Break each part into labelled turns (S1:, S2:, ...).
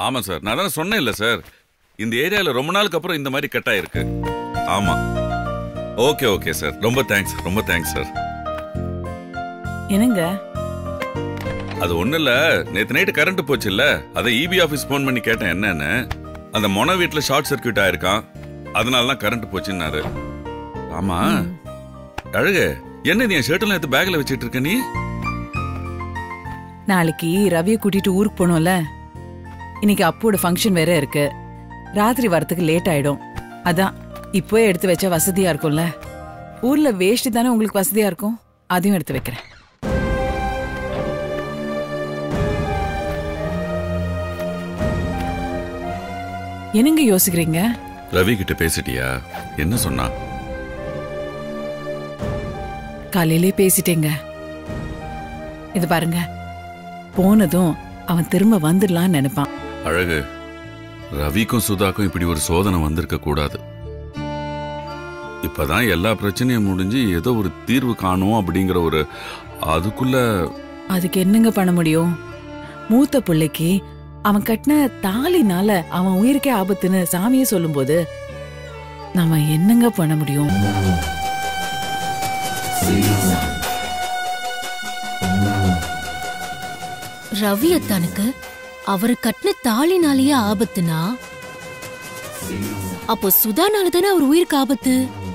S1: ஆமா சார் நான் தானே சொன்னேன் இல்ல சார் இந்த ஏரியால ரொம்ப நாளுக்கு அப்புறம் இந்த மாதிரி கட் ஆயிருக்கு ஆமா ஓகே ஓகே சார் ரொம்ப தேங்க்ஸ் ரொம்ப தேங்க்ஸ் சார்
S2: என்னங்க
S1: அது ஒண்ணு இல்ல நேத்து நைட்டு கரண்ட் போச்சு இல்ல அதை இபி ஆபீஸ் ஃபோன் பண்ணி கேட்டேன் என்னன்னு அந்த மொன வீட்டுல ஷார்ட் சர்க்யூட் ஆயிருக்கான் அதனால தான் கரண்ட் போச்சுன்னாரு ஆமா அழகு என்ன நீ என் ஷர்ட்லாம் எடுத்து பேக்ல வச்சிட்டு இருக்க நீ
S2: நாளைக்கு ரவியை கூட்டிட்டு ஊருக்கு போனோம்ல இன்னைக்கு அப்போட ஃபங்க்ஷன் வேற இருக்கு ராத்திரி வரத்துக்கு லேட் ஆயிடும் அதான் இப்போவே எடுத்து வச்சா வசதியா இருக்கும்ல ஊர்ல வேஷ்டி தானே உங்களுக்கு வசதியா இருக்கும் அதையும் எடுத்து வைக்கிறேன் என்னங்க யோசிக்கிறீங்க
S1: ரவி கிட்ட பேசிட்டியா என்ன சொன்னா
S2: காலையிலே பேசிட்டேங்க இது பாருங்க போனதும் அவன் திரும்ப வந்துடலான்னு நினைப்பான்
S1: அழகு ரவிக்கும் சுதாக்கும் இப்படி ஒரு சோதனை வந்திருக்க கூடாது இப்பதான் எல்லா பிரச்சனையும் முடிஞ்சு ஏதோ ஒரு தீர்வு காணும் அப்படிங்கிற ஒரு அதுக்குள்ள
S2: அதுக்கு என்னங்க பண்ண முடியும் மூத்த பிள்ளைக்கு அவன் கட்டின தாலினால அவன் உயிருக்கே ஆபத்துன்னு சாமியே சொல்லும்போது நாம என்னங்க பண்ண முடியும்
S3: ரவி அத்தானுக்கு அவரு கட்டின தாலினாலேயே ஆபத்துனா அப்போ சுதானால தானே அவர் உயிருக்கு ஆபத்து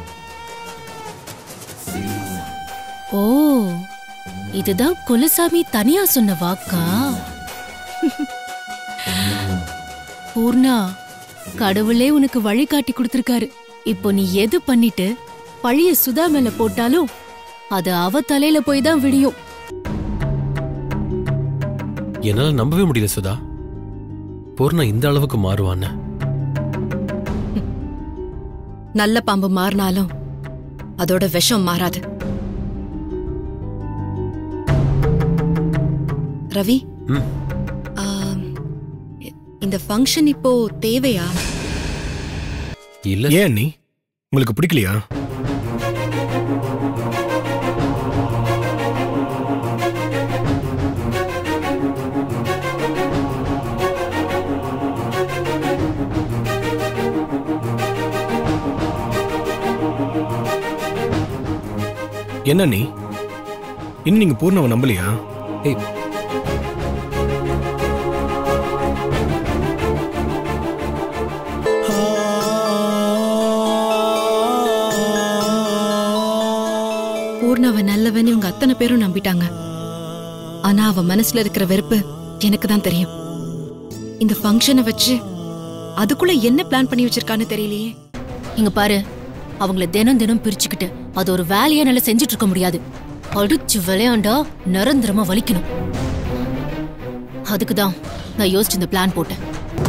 S3: ஓ இதுதான் குலசாமி தனியா சொன்ன வாக்கா பூர்ணா கடவுளே உனக்கு வழிகாட்டி கொடுத்திருக்காரு இப்போ நீ எது பண்ணிட்டு பழிய சுதா மேல போட்டாலும் அது அவ தலையில போய் தான் விடியும்
S4: என்னால நம்பவே முடியல சுதா பூர்ணா இந்த அளவுக்கு மாறுவான்னு
S5: நல்ல பாம்பு மாறினாலும் அதோட விஷம் மாறாது ரவி
S4: ம்.
S5: ஆம், இ- இந்த ஃபங்க்ஷன் இப்போ தேவையா
S4: இல்ல
S6: ஏன் நீ உங்களுக்கு பிடிக்கலையா என்ன நீ இன்னும் நீங்க பூர்ணவை நம்பலையா
S4: ஏய்
S5: பூர்ணாவை நல்லவன்னு இவங்க அத்தனை பேரும் நம்பிட்டாங்க ஆனா அவ மனசுல இருக்கிற வெறுப்பு எனக்கு தான் தெரியும் இந்த ஃபங்க்ஷனை வச்சு அதுக்குள்ள என்ன பிளான் பண்ணி வச்சிருக்கான்னு தெரியலையே
S3: இங்க பாரு அவங்கள தினம் தினம் பிரிச்சுக்கிட்டு அது ஒரு வேலையா நல்லா செஞ்சுட்டு இருக்க முடியாது அடிச்சு விளையாண்டா நிரந்தரமா வலிக்கணும் அதுக்கு தான் நான் யோசிச்சு இந்த பிளான் போட்டேன்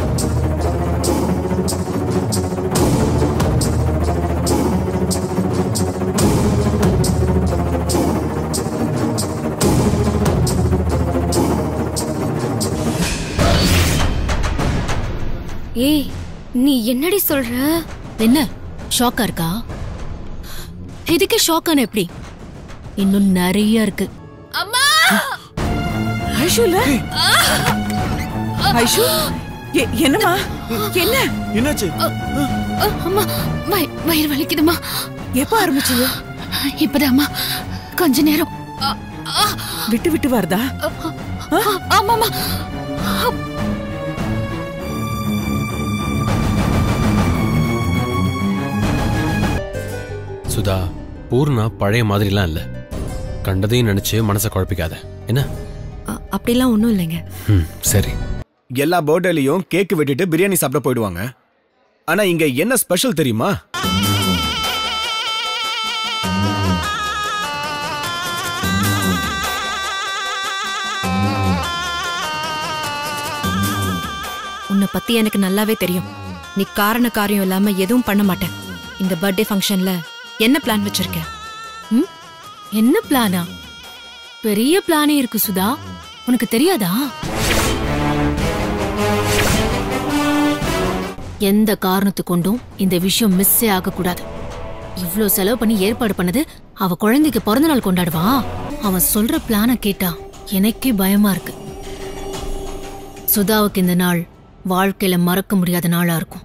S7: ஏய் நீ என்னடி சொல்ற
S3: என்ன ஷாக்கா இருக்கா இதுக்கே ஷாக்கான எப்படி இன்னும் நிறைய இருக்கு
S2: ஐஷுல ஐஷு எ- என்னம்மா என்ன
S6: என்னாச்சு
S7: அம்மா வய- வயிறு வலிக்குதுமா
S2: எப்ப ஆரம்பிச்சது
S7: இப்பதாம்மா கொஞ்ச நேரம் அ, அ,
S2: விட்டு விட்டு வருதா
S7: அ, ஆமாம்மா
S4: சுதா பூர்ணா பழைய மாதிரிலாம் இல்ல கண்டதையும் நினைச்சு மனசை குழப்பிக்காத என்ன
S5: அ- அப்படிலாம் ஒன்றும் இல்லைங்க
S4: ம் சரி
S6: எல்லா பர்த்டேலையும் கேக் வெட்டிட்டு பிரியாணி சாப்பிட போயிடுவாங்க ஆனா இங்க என்ன ஸ்பெஷல் தெரியுமா
S5: உன்னை பத்தி எனக்கு நல்லாவே தெரியும் நீ காரண காரியம் இல்லாம எதுவும் பண்ண மாட்டேன் இந்த பர்த்டே ஃபங்க்ஷன்ல என்ன பிளான் வச்சிருக்க
S3: ம்? என்ன பிளானா பெரிய பிளானே இருக்கு சுதா உனக்கு தெரியாதா எந்த காரணத்து கொண்டும் இந்த விஷயம் மிஸ்ஸே ஆகக்கூடாது இவ்ளோ செலவு பண்ணி ஏற்பாடு பண்ணது அவ குழந்தைக்கு பிறந்த நாள் கொண்டாடுவா அவன் சொல்ற பிளான கேட்டா எனக்கே பயமா இருக்கு சுதாவுக்கு இந்த நாள் வாழ்க்கையில மறக்க முடியாத நாளா இருக்கும்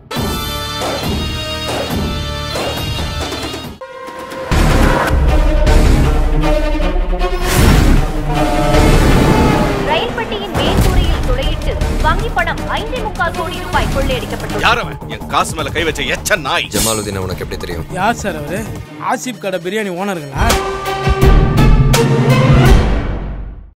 S8: ரயில் பெட்டியின் மேற்கூரையில் துளையிட்டு வங்கி பணம் ஐந்தே முக்கால் கோடி ரூபாய் கொள்ளையடிக்கப்பட்டுள்ளது
S9: யார் அவன் என் காசு மேல கை வச்ச எச்ச நாய்
S10: ஜமாலுதீன் உனக்கு எப்படி தெரியும்
S11: யார் சார் அவரு ஆசிப் கடை பிரியாணி ஓனருங்களா